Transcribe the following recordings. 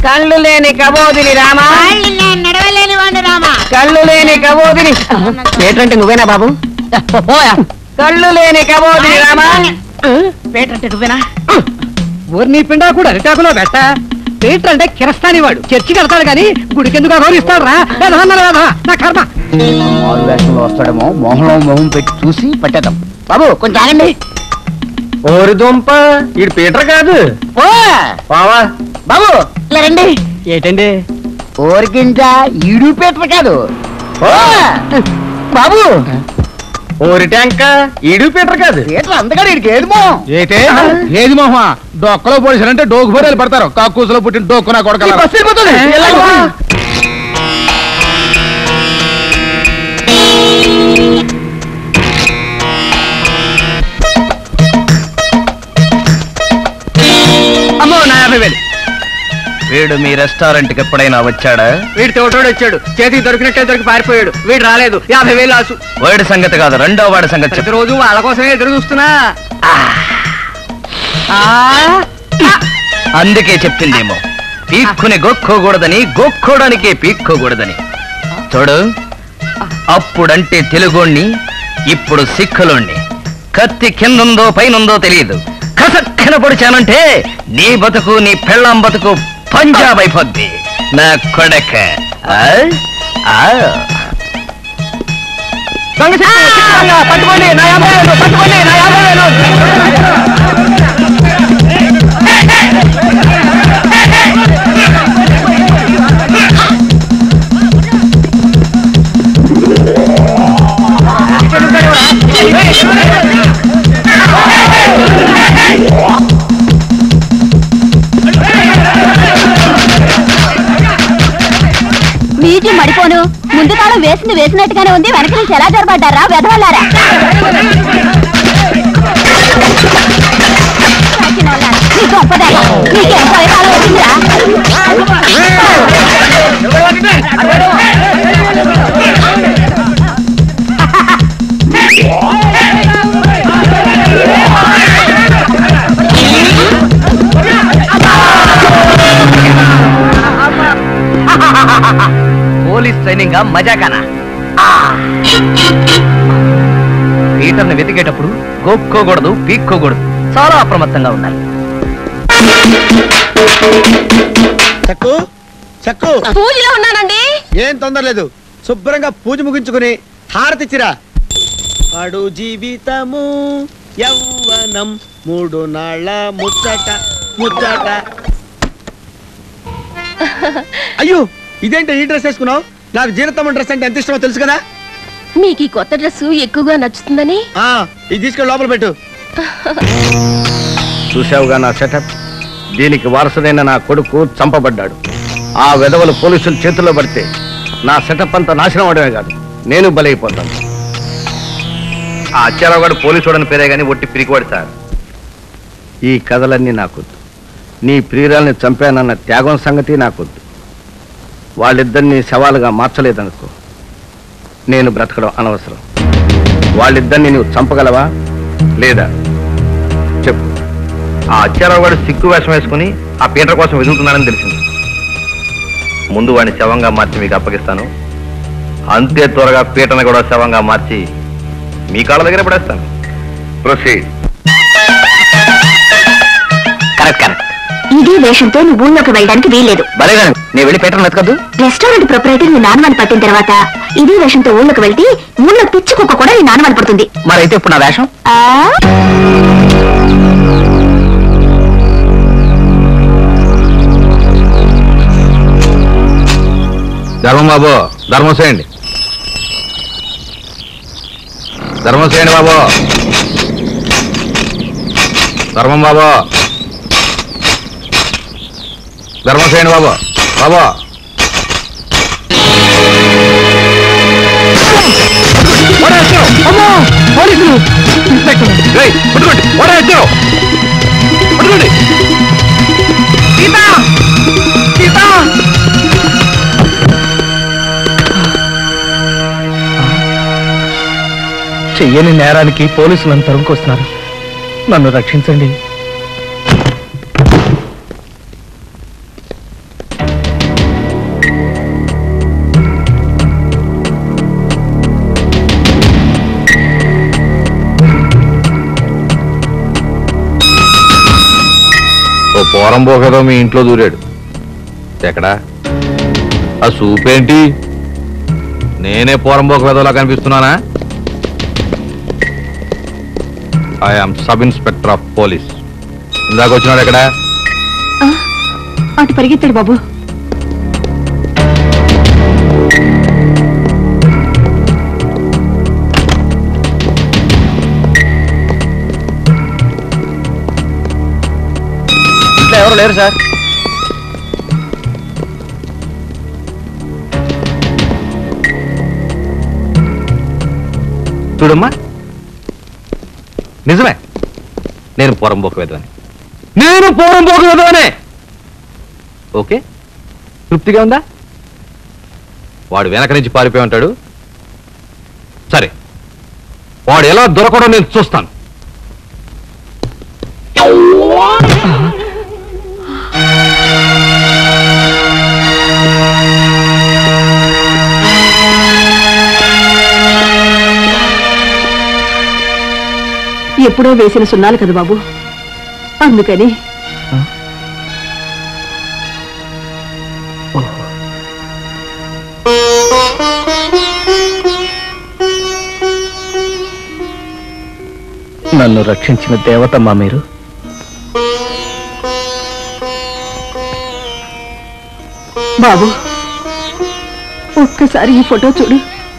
కళ్ళు లేని కబోదిని రామా నడవలేని వాడు రామా కళ్ళు లేని కబోదిని పేటంటే నువ్వేనా బాబు కళ్ళు లేని కబోదిని రామా పేటంటే నువ్వేనా ఊరిని పిండా కూడా అరిటాకులో పెట్ట పీటర్ అంటే కిరస్తాని వాడు చర్చి కడతాడు కానీ గుడికెందుకు గౌరవిస్తాడు రా నా కర్మ మారు వేషంలో వస్తాడేమో మొహంలో మొహం పెట్టి చూసి పట్టేద్దాం బాబు కొంచెం ఆగండి ఓరి దుంప ఇది పీటర్ కాదు ఓ బావా బాబు ఇలా రండి ఏంటండి ఓరికించ ఈడు పీటర్ కాదు ఓ బాబు ఓరి ట్యాంక ఈడు పీటర్ కాదు పీటర్ అందగాడు ఇడికి ఏది మొహం ఏటే ఏది మొహ డొక్కలో పోలీసులంటే డోకు బొరేలు పడతారు కాకూసులో పుట్టిన డోకు నా ఈ కొడక బస్సు వెళ్ళిపోతుంది. ఎలాగో? అమ్మో నా యాభై వేలు వీడు మీ రెస్టారెంట్ కి ఎప్పుడైనా వచ్చాడా వీడి తోటోడు వచ్చాడు చేతికి దొరికినట్టే దొరికి పారిపోయాడు వీడు రాలేదు యాభై వేలు ఆసు వాడి సంగతి కాదు రెండో వాడి సంగతి చెప్పు ప్రతిరోజు వాళ్ళ కోసమే ఎదురు చూస్తున్నా అందుకే చెప్పిందేమో పీక్కుని గొక్కోకూడదని గొక్కోడానికే పీక్కోకూడదని చూడు అప్పుడంటే తెలుగోణ్ణి ఇప్పుడు సిక్కులోణ్ణి కత్తి కిందుందో పైనుందో తెలియదు కసక్కన పొడిచానంటే నీ బతుకు నీ పెళ్ళాం బతుకు పంజాబ్ అయిపోద్ది నా కొడక ఆ? ఆ. పట్టుకోండి నా యాభై వేలు పట్టుకోండి నా యాభై వేలు మీటి మడిపోను ముందు తాళం వేసింది వేసినట్టుగానే ఉంది వెనక నుంచి ఎలా జరబడ్డారా వెధవల్లారా సచ్చినోళ్ళారా, నీ గొప్పదనం. నీకేం పోయేకాలం వచ్చిందిరా? పోలీస్ ట్రైనింగ్ మజాకానా పీటర్ని వెతికేటప్పుడు గోక్కోకూడదు పీక్కోకూడదు చాలా అప్రమత్తంగా ఉండాలి చక్కు చక్కు పూజలో ఉన్నానండి ఏం తొందర లేదు శుభ్రంగా పూజ ముగించుకుని హారతిచ్చిరా అడు జీవితము యవ్వనం మూడు నాళ్ళ ముచ్చట ముచ్చట అయ్యో ఇదేంటి ఈ డ్రెస్ వేసుకున్నావు నాకు జీవితం డ్రెస్ అంటే ఎంత ఇష్టమో తెలుసు కదా మీకు ఈ కొత్త డ్రెస్ ఎక్కువగా నచ్చుతుందని ఆ ఇది తీసుకెళ్ళి లోపల పెట్టు చూసావుగా నా సెటప్ దీనికి వారసుడైన నా కొడుకు చంపబడ్డాడు ఆ వెధవలు పోలీసుల చేతుల్లో పడితే నా సెటప్ అంతా నాశనం అవడమే కాదు నేను బలైపోతాను ఆ అచ్చారావు గారు పోలీసు వాడని పేరే కానీ ఒట్టి పిరికివాడు సార్ ఈ కథలన్నీ నాకొద్దు నీ ప్రియురాల్ని చంపానన్న త్యాగం సంగతి నాకొద్దు వాళ్ళిద్దరిని శవాలుగా మార్చలేదనుకో నేను బ్రతకడం అనవసరం వాళ్ళిద్దరిని నువ్వు చంపగలవా లేదా చెప్పు ఆ అచ్చారావు గారు సిక్కు వేషం వేసుకుని ఆ పీటర్ కోసం వెతుకుతున్నానని తెలిసింది ముందు వాడిని శవంగా మార్చి మీకు అప్పగిస్తాను అంతే త్వరగా పీటను కూడా శవంగా మార్చి మీ కాళ్ళ దగ్గర పడేస్తాను ప్రొసీడ్ కరెక్ట్ కరెక్ట్ ఇదే వేషంతో నువ్వు ఊళ్ళోకి వెళ్ళడానికి వీల్లేదు భలేగా నేను వెళ్ళి పీటర్ని వెతకద్దు రెస్టారెంట్ ప్రొపరేటర్ నీ నాన్నవాన్ని పట్టిన తర్వాత ఇదే వేషంతో ఊళ్ళోకి వెళ్తే ఊళ్ళో పిచ్చి కుక్క కూడా నీ నాన్నవాన్ని పడుతుంది మరైతే ఇప్పుడు నా వేషం ఆ ధర్మం బాబు ధర్మం చేయండి ధర్మం చేయండి బాబు ధర్మం బాబు ధర్మం చేయండి బాబు బాబు ఏయ్, పట్టుకోండి ఓడే వచ్చావు పట్టుకోండి చెయ్యని నేరానికి పోలీసులను తరుముకొస్తున్నారు నన్ను రక్షించండి పోరంబోకేదో మీ ఇంట్లో దూరాడు ఎక్కడా ఆ సూపేంటి నేనే పోరంబోక వేదోలా కనిపిస్తున్నానా I'm sub inspector of police ఇందాక వచ్చినాడు ఎక్కడా అటు పరిగెత్తాడు బాబు ఇంట్లో ఎవరు లేరు సార్ చూడమ్మా నిజమే నేను పోరంబోక వేదవాని నేను పోరంబోక వేదవానే ఓకే తృప్తిగా ఉందా వాడు వెనక నుంచి పారిపోయి ఉంటాడు సరే వాడు ఎలా దొరకడం నేను చూస్తాను ఎప్పుడో వేసిన సున్నాలు కదా బాబు అందుకని నన్ను రక్షించిన దేవతమ్మా మీరు బాబు ఒక్కసారి ఈ ఫోటో చూడు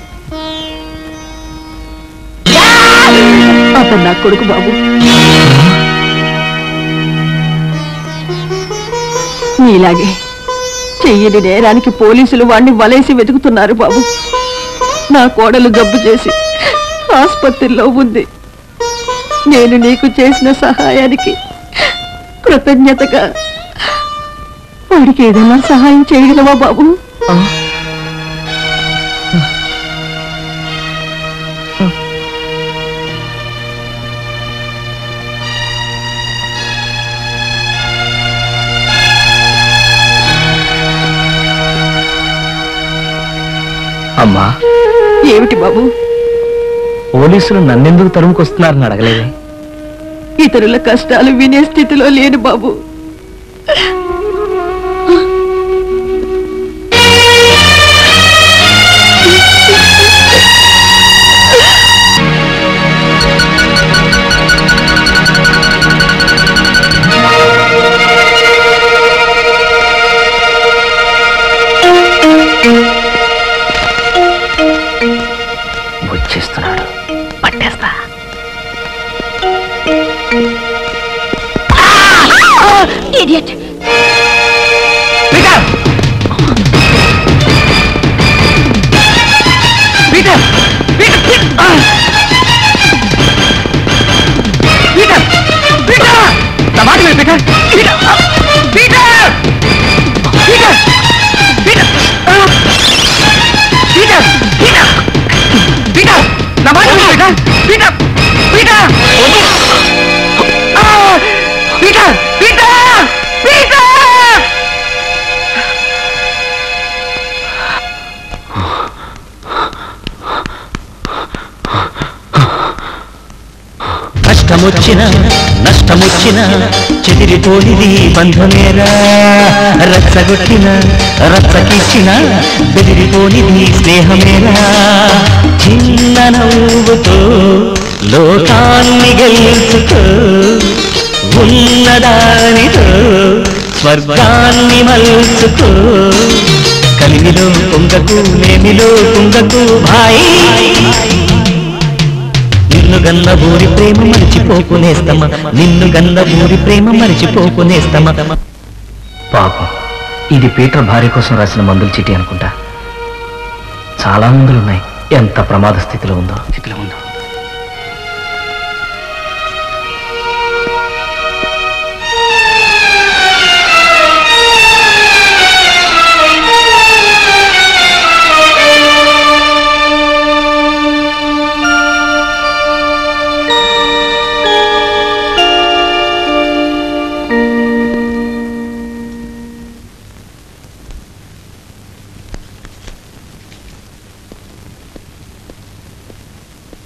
అతను నా కొడుకు బాబు నీలాగే చెయ్యని నేరానికి పోలీసులు వాణ్ణి వలేసి వెతుకుతున్నారు బాబు నా కోడలు జబ్బు చేసి ఆసుపత్రిలో ఉంది నేను నీకు చేసిన సహాయానికి కృతజ్ఞతగా వాడికి ఏదైనా సహాయం చేయగలవా బాబు అమ్మా ఏమిటి బాబు పోలీసులు నన్నెందుకు తరుముకొస్తున్నారని అడగలేదే ఇతరుల కష్టాలు వినే స్థితిలో లేను బాబు వచ్చేస్తున్నాడు పట్టేస్తా ఇడియట్ పీటర్ పీటర్ ఆ! పీటర్ పీటర్ నా మాట విను, పీటర్ పీటర్ ఆ! పీటర్ పీటర్ పీటర్ ఆ! పీటర్ పీటర్ పీటర్ నా మాట విను, పీటర్ పీటర్ పీటర్ ఆ! పీటర్ పీటర్ పీటర్ కష్టమొచ్చిన నష్టమొచ్చిన చెదిరిపోనిది బంధమేరా రచ్చగొట్టిన రచ్చకిచ్చిన బెదిరిపోనిది స్నేహమేరా చిన్న నవ్వుతో లోకాన్ని గెలుచుకో ఉన్నదానితో స్వర్గాన్ని మలుచుకో కలిమిలో పొంగకు నేమిలో పొంగకు భాయి నిన్ను గన్న ఊరి ప్రేమ మరిచిపోకునేస్తమా నిన్ను గన్న ఊరి ప్రేమ మరిచిపోకునేస్తమా పాపం ఇది పీటర్ భార్య కోసం రాసిన మందుల చిటి అనుకుంటా చాలా మందులు ఉన్నాయి ఎంత ప్రమాద స్థితిలో ఉందో స్థితిలో ఉందో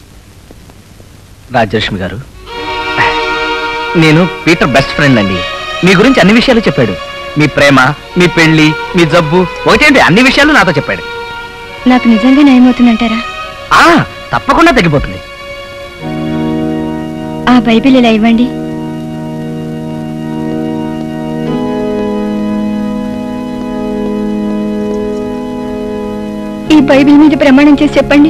రాజలక్ష్మి గారు నేను పీటర్ బెస్ట్ ఫ్రెండ్ అండి మీ గురించి అన్ని విషయాలు చెప్పాడు మీ ప్రేమ మీ పెళ్లి మీ జబ్బు ఒకటేంటి అన్ని విషయాలు నాతో చెప్పాడు నాకు నిజంగా నయమవుతుందంటారా ఆ తప్పకుండా తగ్గిపోతుంది ఆ బైబిల్ ఇలా ఇవ్వండి ఈ బైబిల్ మీద ప్రమాణం చేసి చెప్పండి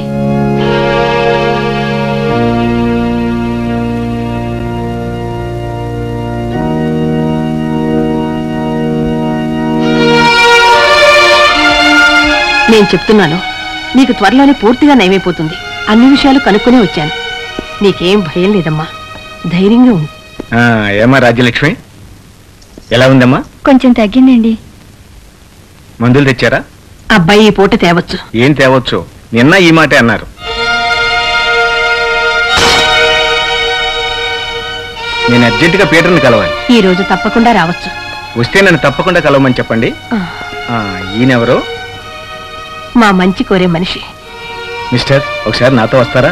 నేను చెప్తున్నాను నీకు త్వరలోనే పూర్తిగా నయమైపోతుంది అన్ని విషయాలు కనుక్కొని వచ్చాను నీకేం భయం లేదమ్మా ధైర్యంగా ఉంది ఏమా రాజ్యలక్ష్మి ఎలా ఉందమ్మా కొంచెం తగ్గిందండి మందులు తెచ్చారా అబ్బాయి ఈ పూట తేవచ్చు ఏం తేవచ్చు నిన్న ఈ మాటే అన్నారు నేను అర్జెంటుగా పీటర్ని కలవాలి ఈ రోజు తప్పకుండా రావచ్చు వస్తే నన్ను తప్పకుండా కలవమని చెప్పండి ఆ, ఆ, ఈయనెవరు మా మంచి కోరే మనిషి మిస్టర్ ఒకసారి నాతో వస్తారా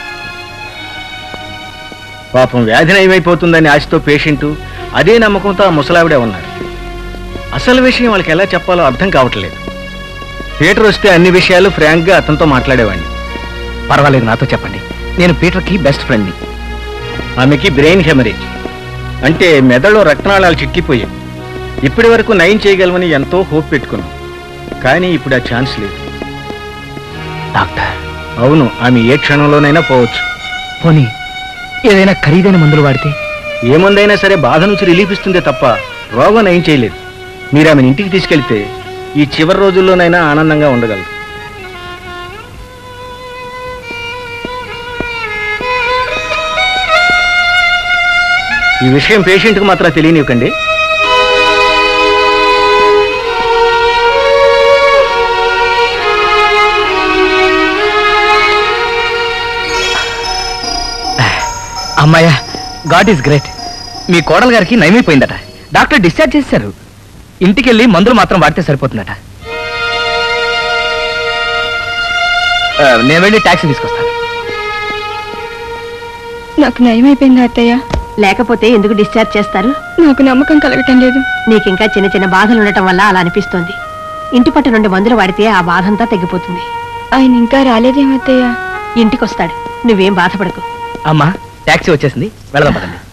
పాపం వ్యాధి నయమైపోతుందని ఆశతో పేషెంట్ అదే నమ్మకంతో ఆ ముసలావిడే ఉన్నారు అసలు విషయం వాళ్ళకి ఎలా చెప్పాలో అర్థం కావట్లేదు పీటర్ వస్తే అన్ని విషయాలు ఫ్రాంక్గా అతనితో మాట్లాడేవాడిని పర్వాలేదు నాతో చెప్పండి నేను పీటర్కి బెస్ట్ ఫ్రెండ్ని ఆమెకి బ్రెయిన్ హెమరేజ్ అంటే మెదడులో రక్తనాళాలు చిక్కిపోయాయి ఇప్పటి వరకు నయం చేయగలమని ఎంతో హోప్ పెట్టుకున్నాం కానీ ఇప్పుడు ఆ ఛాన్స్ లేదు డాక్టర్ అవును ఆమె ఏ క్షణంలోనైనా పోవచ్చు పోనీ ఏదైనా ఖరీదైన మందులు వాడితే ఏ మందైనా సరే బాధ నుంచి రిలీఫ్ ఇస్తుందే తప్ప రోగం నయం చేయలేదు మీరు ఆమెను ఇంటికి తీసుకెళ్తే ఈ చివరి రోజుల్లోనైనా ఆనందంగా ఉండగలరు ఈ విషయం పేషెంట్కి మాత్రం తెలియనివ్వకండి అమ్మాయ్యా గాడ్ ఈస్ గ్రేట్ మీ కోడలు గారికి నయమైపోయిందట డాక్టర్ డిశ్చార్జ్ చేశారు ఇంటికి వెళ్ళి మందులు మాత్రం వాడితే సరిపోతుందట ఆ, నేను వెళ్ళి ట్యాక్సీ తీసుకొస్తాను నాకు నయమైపోయింది అత్తయ్య లేకపోతే ఎందుకు డిశ్చార్జ్ చేస్తారు నాకు నమ్మకం కలగటం లేదు నీకింకా చిన్న చిన్న బాధలు ఉండటం వల్ల అలా అనిపిస్తోంది ఇంటి పట్టు నుండి మందులు వాడితే ఆ బాధంతా తగ్గిపోతుంది ఆయన ఇంకా రాలేదేమత్తయ్య ఇంటికొస్తాడు నువ్వేం బాధపడకు అమ్మా ట్యాక్సీ వచ్చేసింది వెళదాం పదండి